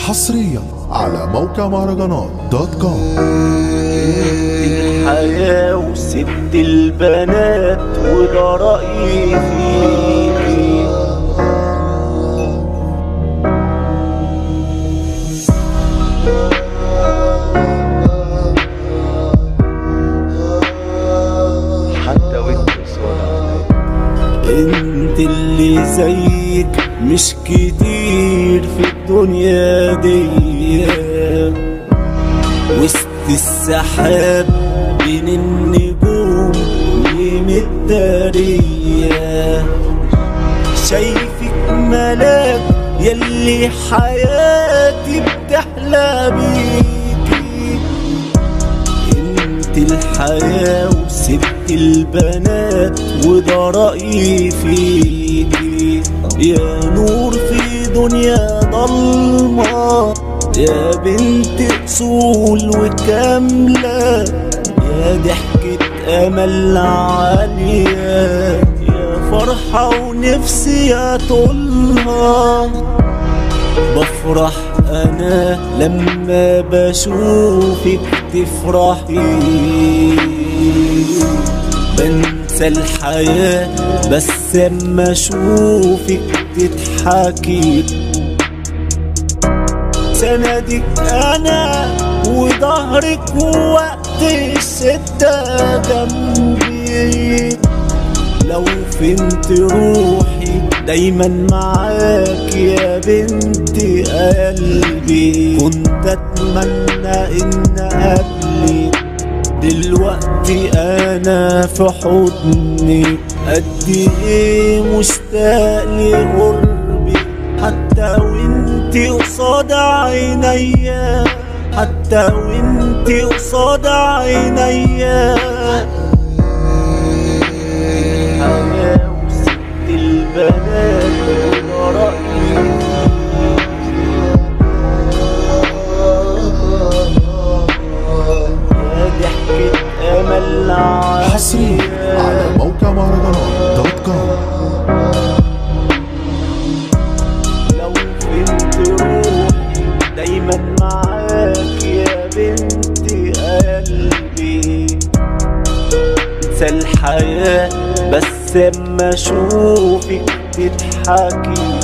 حصريا على موقع مهرجانات دوت كوم الحياة وست البنات وده رأيي فيكي حتى وانت صغير انت اللي زيك مش كتير في الدنيا دي وسط السحاب بين النجوم متدارية شايفك ملاك يلي حياتي بتحلى بيكي انت الحياة وست البنات وده رأيي فيكي يا نور في دنيا ضلمة يا بنت أصول وكاملة يا ضحكة أمل عالية يا فرحة ونفسي أطولها بفرح انا لما بشوفك تفرحي بنسى الحياة بس اما اشوفك تضحكي سندك انا وظهرك وقت الشدة جنبي لو فنت روحي دايما معاك يا بنت قلبي كنت اتمنى ان قبلي دلوقتي انا في حضني قد ايه مشتاق لقربي حتى وانت قصاد عينيا حتى وانت قصاد عينيا الحياة وست البنات وده رأيي يا ضحكة أمل حصريا على عالية موقع مهرجانات دوت كوم لو فهمت روحي دايما معاك يا بنت قلبي انسى الحياة بس اما اشوفك تضحكي